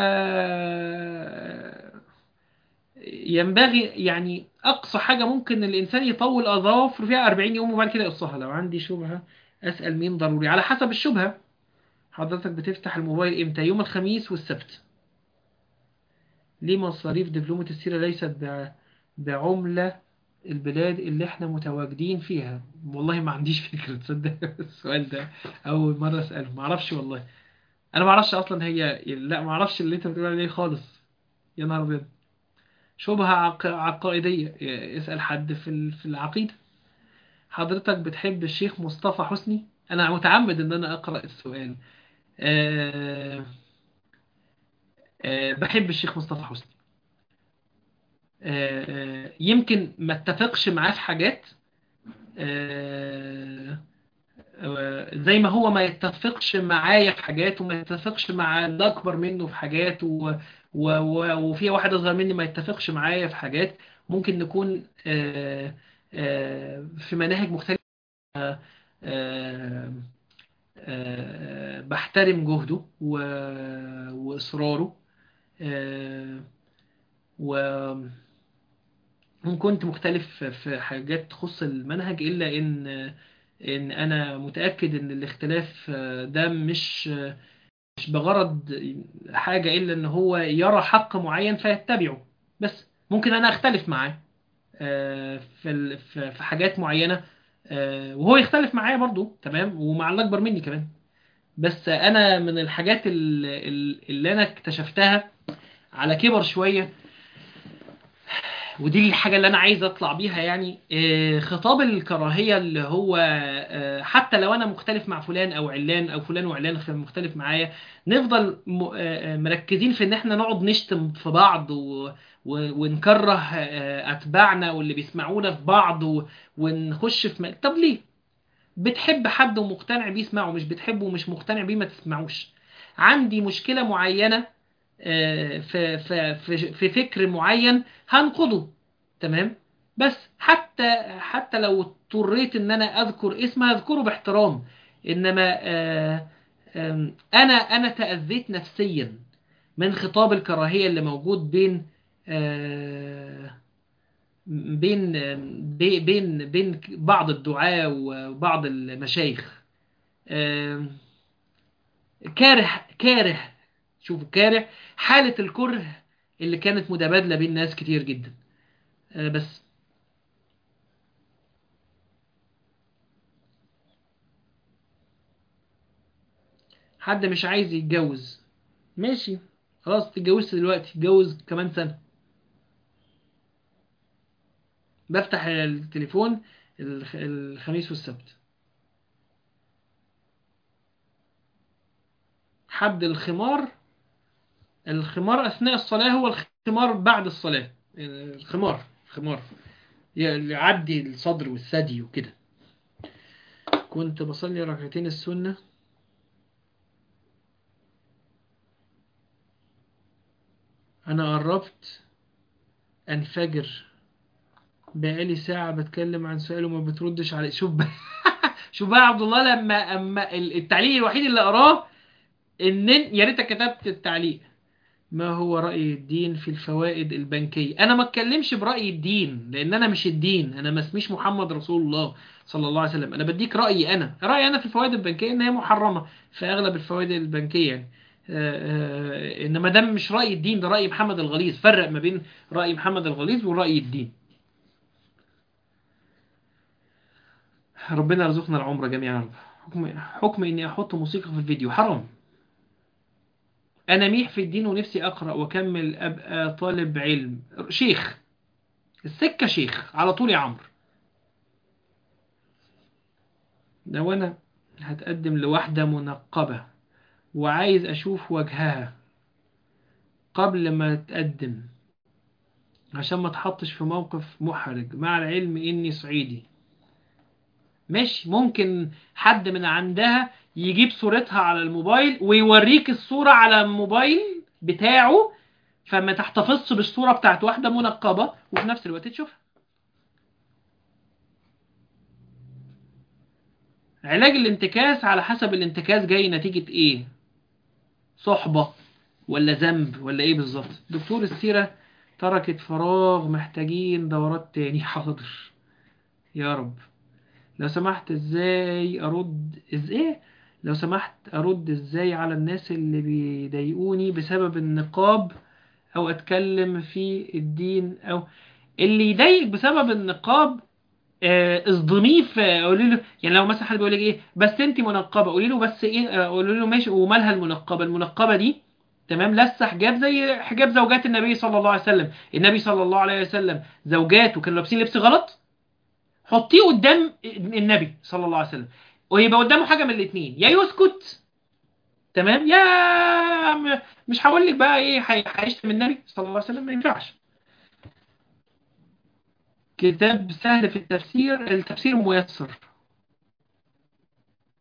ينبغي يعني أقصى حاجة ممكن الإنسان يطول أظافر فيها 40 يوم وبعد كده يقصها لو عندي شبهة أسأل مين ضروري على حسب الشبهة حضرتك بتفتح الموبايل إمتى يوم الخميس والسبت ليه مصاريف دبلومة السيرة ليست ب- بعملة البلاد اللي احنا متواجدين فيها والله ما عنديش فكرة تصدق السؤال ده أول مرة أسأله ما أعرفش والله أنا ما أعرفش أصلا هي لا ما أعرفش اللي أنت بتقول عليه خالص يا نهار أبيض شبهة عق... عقائدية اسأل حد في ال- في العقيدة حضرتك بتحب الشيخ مصطفى حسني أنا متعمد إن أنا أقرأ السؤال أه... أه... بحب الشيخ مصطفى حسني أه... يمكن ما اتفقش معاه في حاجات أه... آه، زي ما هو ما يتفقش معايا في حاجات وما يتفقش مع اللي اكبر منه في حاجات و... و... و... وفي واحد اصغر مني ما يتفقش معايا في حاجات ممكن نكون آه، آه، في مناهج مختلفة آه، آه، بحترم جهده و... وإصراره آه، وإن كنت مختلف في حاجات تخص المنهج إلا إن إن أنا متأكد إن الاختلاف ده مش مش بغرض حاجة إلا إن هو يرى حق معين فيتبعه بس ممكن أنا أختلف معاه آه، في ال- في في حاجات معينة آه، وهو يختلف معايا برضو تمام ومع اللي أكبر مني كمان بس أنا من الحاجات ال- ال- اللي أنا اكتشفتها على كبر شوية ودي الحاجة اللي أنا عايز أطلع بيها يعني آه، خطاب الكراهية اللي هو آه، حتى لو أنا مختلف مع فلان أو علان أو فلان وعلان خ- مختلف معايا نفضل م- آه، آه، مركزين في إن إحنا نقعد نشتم في بعض و... و- ونكره آه، أتباعنا واللي بيسمعونا في بعض و... ونخش في م... طب ليه؟ بتحب حد ومقتنع بيه اسمعه مش بتحبه ومش مقتنع بيه ما تسمعوش عندي مشكلة معينة آه، في في في في فكر معين هنقضه تمام بس حتى حتى لو اضطريت ان انا اذكر اسمه اذكره باحترام انما آه، آم، انا انا تاذيت نفسيا من خطاب الكراهيه اللي موجود بين آه، بين بي- بين بين بعض الدعاة وبعض المشايخ آم، كاره كاره شوفوا كاره حالة الكره اللي كانت متبادلة بين ناس كتير جدا آه، بس حد مش عايز يتجوز ماشي خلاص تتجوزت دلوقتي اتجوز كمان سنة بفتح التليفون الخ- الخميس والسبت حد الخمار الخمار أثناء الصلاة هو الخمار بعد الصلاة الخمار الخمار يعدي الصدر والثدي وكده كنت بصلي ركعتين السنة أنا قربت أنفجر بقالي ساعة بتكلم عن سؤال وما بتردش عليه شوف بقى شوف بقى يا عبد الله لما أما التعليق الوحيد اللي أقراه إن يا ريتك كتبت التعليق ما هو رأي الدين في الفوائد البنكية أنا ما اتكلمش برأي الدين لأن أنا مش الدين أنا ما اسميش محمد رسول الله صلى الله عليه وسلم أنا بديك رأيي أنا رأيي أنا في الفوائد البنكية إن هي محرمة في أغلب الفوائد البنكية يعني آه، آه، إنما ده مش رأي الدين ده رأي محمد الغليظ فرق ما بين رأي محمد الغليظ ورأي الدين ربنا يرزقنا العمر جميعا يا رب حكم حكم إني أحط موسيقى في الفيديو حرام أنا ميح في الدين ونفسي أقرأ وأكمل أبقى طالب علم شيخ السكة شيخ على طول يا عمرو لو أنا هتقدم لواحدة منقبة وعايز أشوف وجهها قبل ما تقدم عشان ما تحطش في موقف محرج مع العلم إني صعيدي ماشي ممكن حد من عندها يجيب صورتها على الموبايل ويوريك الصورة على الموبايل بتاعه فما تحتفظش بالصورة بتاعت واحدة منقبة وفي نفس الوقت تشوفها علاج الانتكاس على حسب الانتكاس جاي نتيجة ايه صحبة ولا ذنب ولا ايه بالظبط دكتور السيرة تركت فراغ محتاجين دورات تاني حاضر يا رب لو سمحت ازاي ارد ازاي لو سمحت ارد ازاي على الناس اللي بيضايقوني بسبب النقاب او اتكلم في الدين او اللي يضايقك بسبب النقاب آه، اصدميه في قولي له يعني لو مثلا حد بيقول لك ايه بس انت منقبه قولي له بس ايه آه، قولي له ماشي ومالها المنقبه المنقبه دي تمام لسه حجاب زي حجاب زوجات النبي صلى الله عليه وسلم النبي صلى الله عليه وسلم زوجاته كانوا لابسين لبس غلط حطيه قدام النبي صلى الله عليه وسلم ويبقى قدامه حاجه من الاثنين يا يسكت تمام يا م- مش هقول لك بقى ايه هي- هيشتم النبي صلى الله عليه وسلم ما ينفعش كتاب سهل في التفسير التفسير ميسر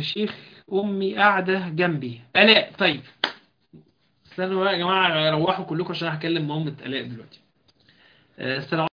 شيخ امي قاعده جنبي الاء طيب استنوا بقى يا جماعه روحوا كلكم عشان هكلم مامة الاء دلوقتي آه، السلام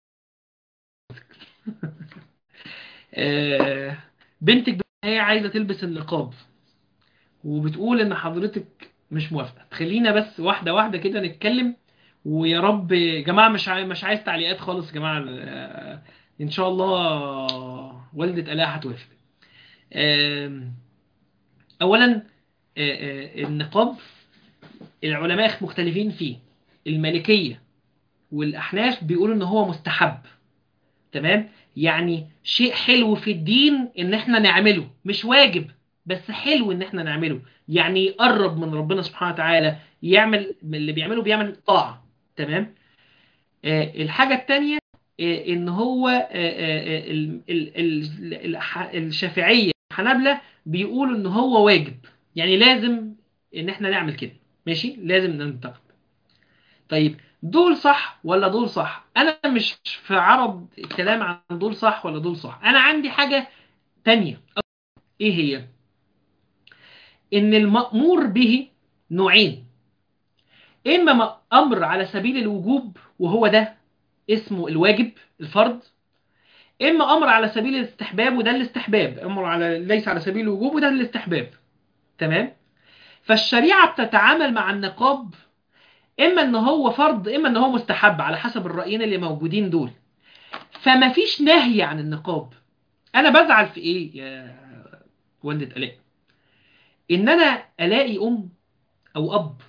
آه، بنتك هي عايزه تلبس النقاب وبتقول ان حضرتك مش موافقه خلينا بس واحده واحده كده نتكلم ويا رب يا جماعه مش عاي... مش عايز تعليقات خالص يا جماعه آه، ان شاء الله والده الاء هتوافق آم، اولا آه، آه، النقاب العلماء مختلفين فيه المالكيه والاحناف بيقولوا ان هو مستحب تمام يعني شيء حلو في الدين ان احنا نعمله مش واجب بس حلو ان احنا نعمله يعني يقرب من ربنا سبحانه وتعالى يعمل من اللي بيعمله بيعمل طاعة تمام آه الحاجة التانية آه ان هو آه آه ال- ال- ال- الح- الشافعية الحنابلة بيقولوا ان هو واجب يعني لازم ان احنا نعمل كده ماشي لازم ننتقد طيب دول صح ولا دول صح انا مش في عرض الكلام عن دول صح ولا دول صح انا عندي حاجة تانية ايه هي ان المأمور به نوعين اما م- امر على سبيل الوجوب وهو ده اسمه الواجب الفرض اما امر على سبيل الاستحباب وده الاستحباب امر على ليس على سبيل الوجوب وده الاستحباب تمام فالشريعة بتتعامل مع النقاب اما ان هو فرض اما ان هو مستحب على حسب الرأيين اللي موجودين دول فما فيش نهي عن النقاب انا بزعل في ايه يا والدة الاء ان انا الاقي ام او اب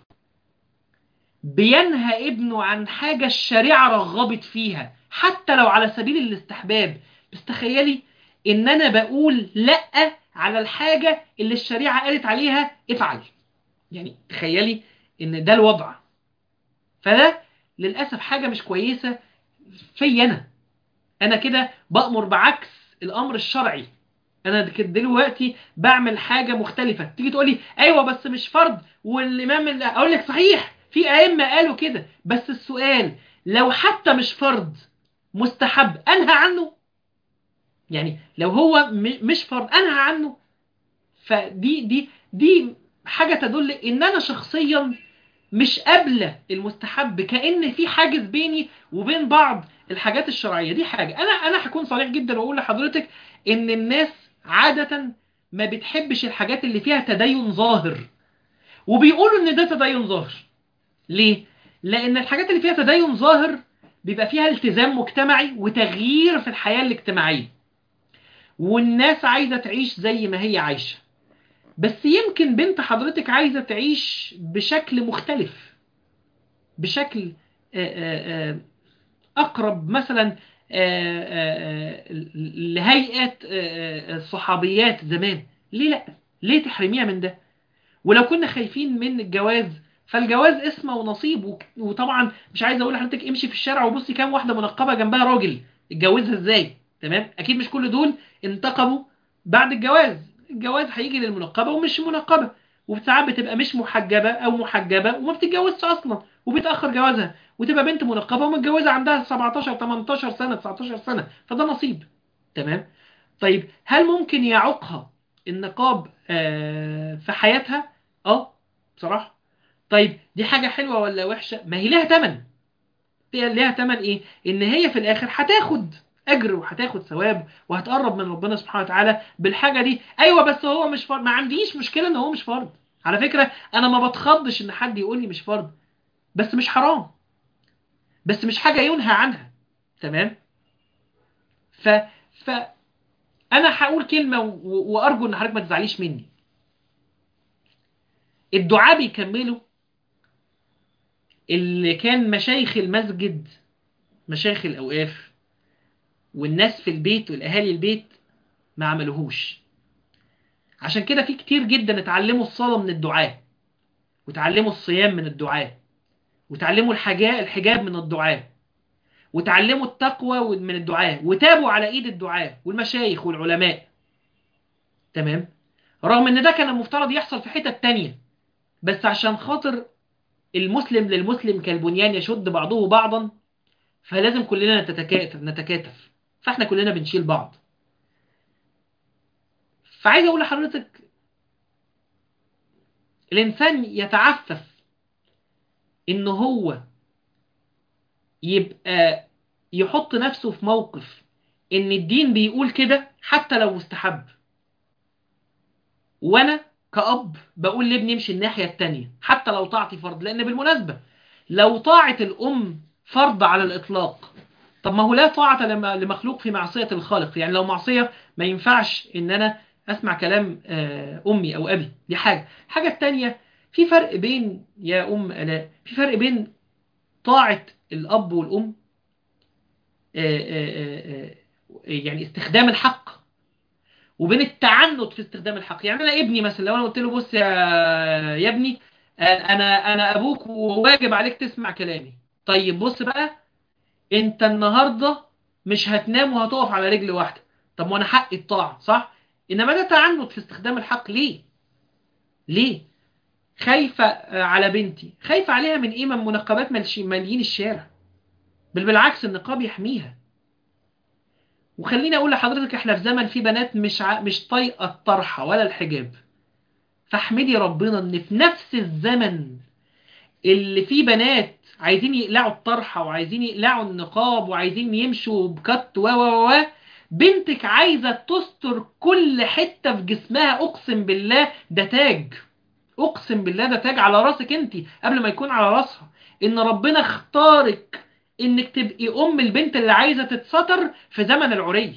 بينهى ابنه عن حاجة الشريعة رغبت فيها حتى لو على سبيل الاستحباب بس تخيلي ان انا بقول لا على الحاجة اللي الشريعة قالت عليها افعل يعني تخيلي ان ده الوضع فده للأسف حاجة مش كويسة في أنا أنا كده بأمر بعكس الأمر الشرعي أنا كده دلوقتي بعمل حاجة مختلفة تيجي تقولي أيوة بس مش فرض والإمام اللي أقول لك صحيح في أئمة قالوا كده بس السؤال لو حتى مش فرض مستحب أنهى عنه يعني لو هو م- مش فرض أنهى عنه فدي دي دي حاجة تدل إن أنا شخصيا مش قابلة المستحب كأن في حاجز بيني وبين بعض الحاجات الشرعية دي حاجة أنا أنا هكون صريح جدا وأقول لحضرتك إن الناس عادة ما بتحبش الحاجات اللي فيها تدين ظاهر وبيقولوا إن ده تدين ظاهر ليه؟ لأن الحاجات اللي فيها تدين ظاهر بيبقى فيها التزام مجتمعي وتغيير في الحياة الاجتماعية والناس عايزة تعيش زي ما هي عايشة بس يمكن بنت حضرتك عايزة تعيش بشكل مختلف بشكل آه، آه، آه، أقرب مثلا آه، آه، آه، لهيئة آه، آه، الصحابيات زمان ليه لأ؟ ليه تحرميها من ده؟ ولو كنا خايفين من الجواز فالجواز اسمه ونصيب وك- وطبعا مش عايز اقول لحضرتك امشي في الشارع وبصي كام واحده منقبه جنبها راجل اتجوزها ازاي تمام اكيد مش كل دول انتقبوا بعد الجواز الجواز هيجي للمنقبه ومش منقبه وساعات بتبقى مش محجبه او محجبه وما بتتجوزش اصلا وبيتاخر جوازها وتبقى بنت منقبه ومتجوزه عندها 17 18 سنه 19 سنه فده نصيب تمام طيب هل ممكن يعوقها النقاب آه، في حياتها اه بصراحه طيب دي حاجه حلوه ولا وحشه ما هي لها ثمن ليها ثمن ايه ان هي في الاخر هتاخد اجر وهتاخد ثواب وهتقرب من ربنا سبحانه وتعالى بالحاجه دي ايوه بس هو مش فرض ما عنديش مشكله ان هو مش فرض على فكره انا ما بتخضش ان حد يقول لي مش فرض بس مش حرام بس مش حاجه ينهى عنها تمام ف ف انا هقول كلمه و... وارجو ان حضرتك ما تزعليش مني الدعاء بيكملوا اللي كان مشايخ المسجد مشايخ الاوقاف والناس في البيت والاهالي البيت ما عملوهوش عشان كده في كتير جدا اتعلموا الصلاة من الدعاء وتعلموا الصيام من الدعاء وتعلموا الحجاء الحجاب من الدعاء وتعلموا التقوى من الدعاء وتابوا على ايد الدعاء والمشايخ والعلماء تمام رغم ان ده كان المفترض يحصل في حتة تانية بس عشان خاطر المسلم للمسلم كالبنيان يشد بعضه بعضا فلازم كلنا نتكاتف نتكاتف فاحنا كلنا بنشيل بعض فعايز اقول لحضرتك الانسان يتعفف ان هو يبقى يحط نفسه في موقف ان الدين بيقول كده حتى لو مستحب وانا كأب بقول لابني امشي الناحية التانية حتى لو طاعتي فرض لان بالمناسبة لو طاعة الام فرض على الاطلاق طب ما هو لا طاعة لما- لمخلوق في معصية الخالق يعني لو معصية ما ينفعش ان انا اسمع كلام آه، امي او ابي دي حاجة الحاجة التانية في فرق بين يا ام الاء في فرق بين طاعة الاب والام آه، آه، آه، يعني استخدام الحق وبين التعنت في استخدام الحق يعني انا ابني مثلا لو انا قلت له بص يا يا ابني آه، انا انا ابوك وواجب عليك تسمع كلامي طيب بص بقى انت النهارده مش هتنام وهتقف على رجل واحده طب ما انا حقي الطاعه صح انما ده تعنت في استخدام الحق ليه ليه خايفه آه، على بنتي خايفه عليها من ايه من منقبات مالش- ماليين الشارع بل بالعكس النقاب يحميها وخليني اقول لحضرتك احنا في زمن فيه بنات مش ع... مش طايقه الطرحه ولا الحجاب فاحمدي ربنا ان في نفس الزمن اللي فيه بنات عايزين يقلعوا الطرحه وعايزين يقلعوا النقاب وعايزين يمشوا بكت و و و بنتك عايزه تستر كل حته في جسمها اقسم بالله ده تاج اقسم بالله ده تاج على راسك انت قبل ما يكون على راسها ان ربنا اختارك انك تبقي ام البنت اللي عايزه تتستر في زمن العري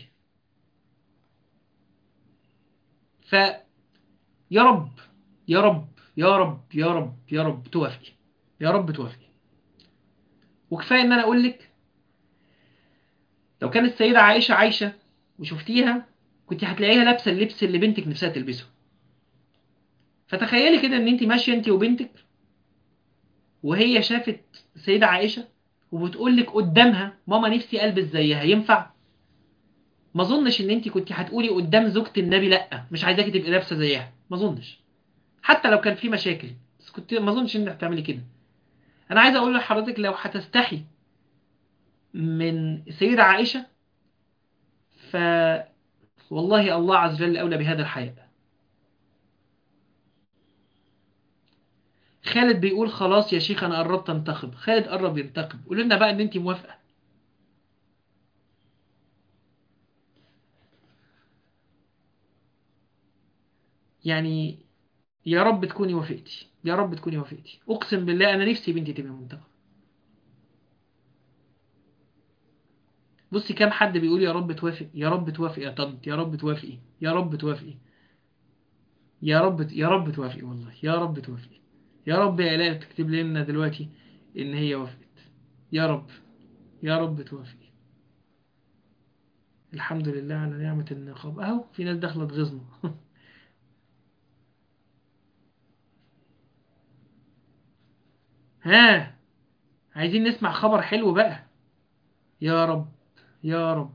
ف يا رب يا رب يا رب يا رب يا رب توافقي يا رب توافقي وكفايه ان انا اقول لك لو كانت السيده عائشه عايشه وشفتيها كنت هتلاقيها لابسه اللبس اللي بنتك نفسها تلبسه فتخيلي كده ان انت ماشيه انت وبنتك وهي شافت السيده عائشه وبتقول لك قدامها ماما نفسي البس زيها ينفع ما اظنش ان انت كنت هتقولي قدام زوجة النبي لا مش عايزاكي تبقي لابسه زيها ما اظنش حتى لو كان في مشاكل بس كنت ما اظنش انك هتعملي كده انا عايز اقول لحضرتك لو هتستحي من سيدة عائشة ف والله الله عز وجل اولى بهذا الحياء خالد بيقول خلاص يا شيخ انا قربت انتخب خالد قرب ينتخب قول لنا بقى ان انت موافقه يعني يا رب تكوني وافقتي يا رب تكوني وافقتي اقسم بالله انا نفسي بنتي تبقى منتخب بصي كام حد بيقول يا رب توافق يا رب توافق يا طنط يا رب توافقي يا رب توافقي يا رب يا رب توافقي والله يا رب توافقي يا رب يا الاء تكتب لنا دلوقتي ان هي وافقت يا رب يا رب توافقي الحمد لله على نعمة النقاب اهو في ناس داخله تغيظنا ها عايزين نسمع خبر حلو بقى يا رب يا رب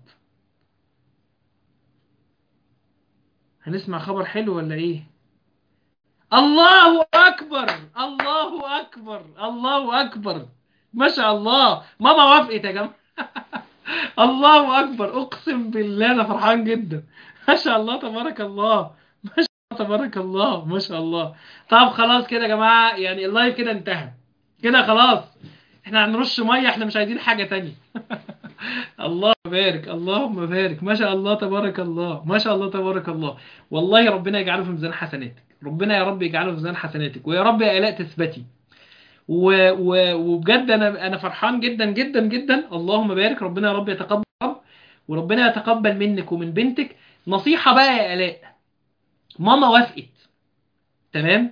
هنسمع خبر حلو ولا ايه الله اكبر الله اكبر الله اكبر ما شاء الله ماما وافقت يا جماعه الله اكبر اقسم بالله انا فرحان جدا ما شاء الله تبارك الله ما شاء الله تبارك الله ما شاء الله طب خلاص كده يا جماعه يعني اللايف كده انتهى كده خلاص احنا هنرش ميه احنا مش عايزين حاجه تانية اللهم بارك اللهم بارك ما شاء الله تبارك الله ما شاء الله تبارك الله والله ربنا يجعله في ميزان حسناتك ربنا يا رب يجعله في ميزان حسناتك ويا رب يا الاء تثبتي و... و... وبجد انا انا فرحان جدا جدا جدا اللهم بارك ربنا يا رب يتقبل رب وربنا يتقبل منك ومن بنتك نصيحة بقى يا الاء ماما وافقت تمام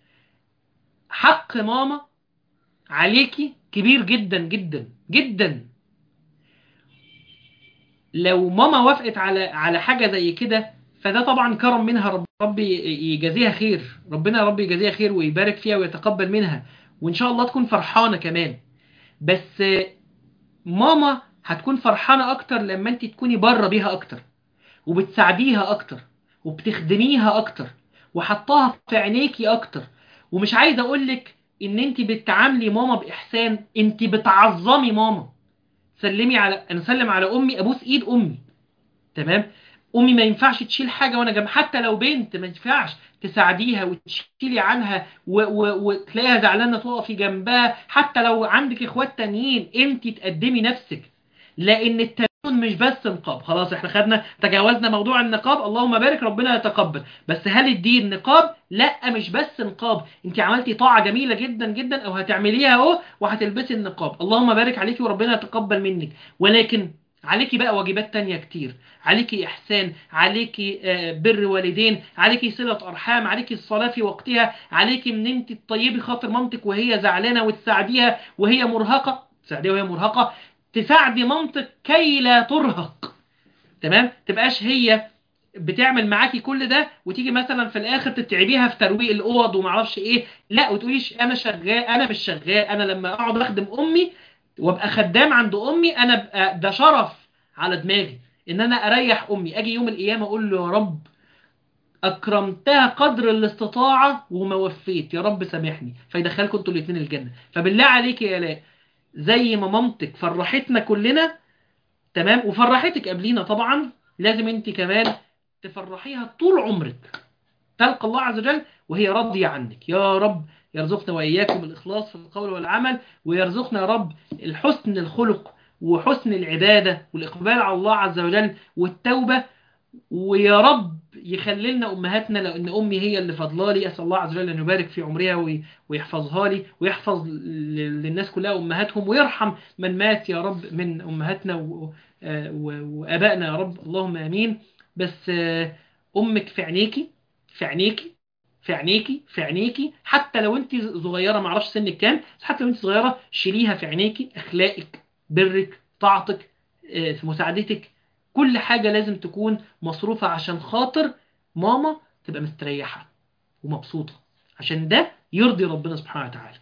حق ماما عليكي كبير جدا جدا جدا لو ماما وافقت على على حاجة زي كده فده طبعا كرم منها رب ربي يجازيها خير ربنا يا رب يجازيها خير ويبارك فيها ويتقبل منها وان شاء الله تكون فرحانة كمان بس ماما هتكون فرحانة اكتر لما انت تكوني بره بيها اكتر وبتساعديها اكتر وبتخدميها اكتر وحطاها في عينيكي اكتر ومش عايز اقولك ان انت بتعاملي ماما باحسان انت بتعظمي ماما سلمي على انا سلم على امي ابوس ايد امي تمام امي ما ينفعش تشيل حاجه وانا جنب حتى لو بنت ما ينفعش تساعديها وتشيلي عنها و- و- وتلاقيها زعلانه تقفي جنبها حتى لو عندك اخوات تانيين انت تقدمي نفسك لان التدين مش بس نقاب خلاص احنا خدنا تجاوزنا موضوع النقاب اللهم بارك ربنا يتقبل بس هل الدين نقاب لا مش بس نقاب انت عملتي طاعه جميله جدا جدا او هتعمليها اهو وهتلبسي النقاب اللهم بارك عليكي وربنا يتقبل منك ولكن عليكي بقى واجبات تانية كتير عليكي إحسان عليكي آه، بر والدين عليكي صلة أرحام عليكي الصلاة في وقتها عليكي إن أنت تطيبي خاطر مامتك وهي زعلانة وتساعديها وهي مرهقة تساعديها وهي مرهقة تساعدي مامتك كي لا ترهق تمام تبقاش هي بتعمل معاكي كل ده وتيجي مثلا في الاخر تتعبيها في ترويق الاوض وما اعرفش ايه لا وتقوليش انا شغال انا مش شغال انا لما اقعد اخدم امي وابقى خدام عند امي انا ابقى ده شرف على دماغي ان انا اريح امي اجي يوم القيامه اقول له يا رب اكرمتها قدر الاستطاعه وما وفيت يا رب سامحني فيدخلكم انتوا الاثنين الجنه فبالله عليك يا الاء زي ما مامتك فرحتنا كلنا تمام وفرحتك قبلينا طبعا لازم انت كمان تفرحيها طول عمرك تلقى الله عز وجل وهي راضيه عنك يا رب يرزقنا واياكم الاخلاص في القول والعمل ويرزقنا يا رب الحسن الخلق وحسن العباده والاقبال على الله عز وجل والتوبه ويا رب يخلي لنا امهاتنا لو ان امي هي اللي فضلالي اسال الله عز وجل ان يبارك في عمرها وي- ويحفظها لي ويحفظ ل- للناس كلها امهاتهم ويرحم من مات يا رب من امهاتنا و- آه، و- وابائنا يا رب اللهم امين بس آه، امك في عينيكي في عينيكي في عينيكي في عينيكي حتى لو انت صغيره ما اعرفش سنك كام بس حتى لو انت صغيره شيليها في عينيكي اخلاقك برك طاعتك آه، مساعدتك كل حاجه لازم تكون مصروفه عشان خاطر ماما تبقى مستريحه ومبسوطه عشان ده يرضي ربنا سبحانه وتعالى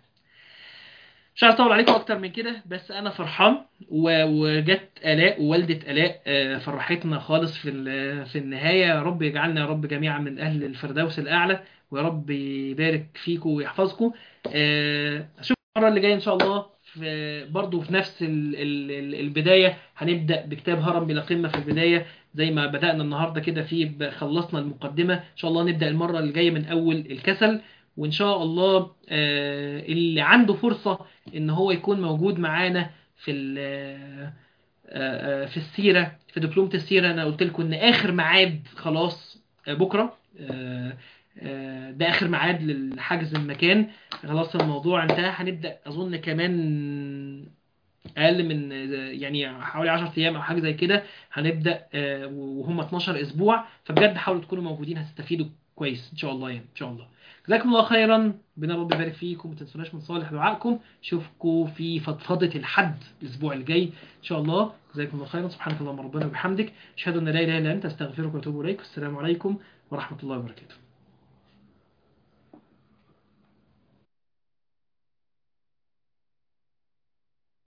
مش عايز اطول عليكم اكتر من كده بس انا فرحان و- وجت الاء ووالده الاء آه، فرحتنا خالص في ال- في النهايه يا رب يجعلنا يا رب جميعا من اهل الفردوس الاعلى ويا رب يبارك فيكم ويحفظكم آه، اشوفكم المره اللي جايه ان شاء الله في برضه في نفس ال ال ال البدايه هنبدا بكتاب هرم بلا قمه في البدايه زي ما بدانا النهارده كده في ب- خلصنا المقدمه ان شاء الله نبدا المره اللي جايه من اول الكسل وان شاء الله آه، اللي عنده فرصه ان هو يكون موجود معانا في ال- آه، آه، في السيره في دبلومه السيره انا قلت لكم ان اخر ميعاد خلاص آه، بكره آه، آه، ده اخر ميعاد للحجز المكان خلاص الموضوع انتهى هنبدا اظن كمان اقل من يعني حوالي 10 ايام او حاجه زي كده هنبدا آه، وهم 12 اسبوع فبجد حاولوا تكونوا موجودين هتستفيدوا كويس ان شاء الله يعني ان شاء الله جزاكم الله خيرا ربنا رب يبارك فيكم ما تنسوناش من صالح دعائكم اشوفكم في فضفضه الحد الاسبوع الجاي ان شاء الله جزاكم الله خيرا سبحانك اللهم ربنا وبحمدك اشهد ان لا اله الا انت استغفرك واتوب اليك والسلام عليكم ورحمه الله وبركاته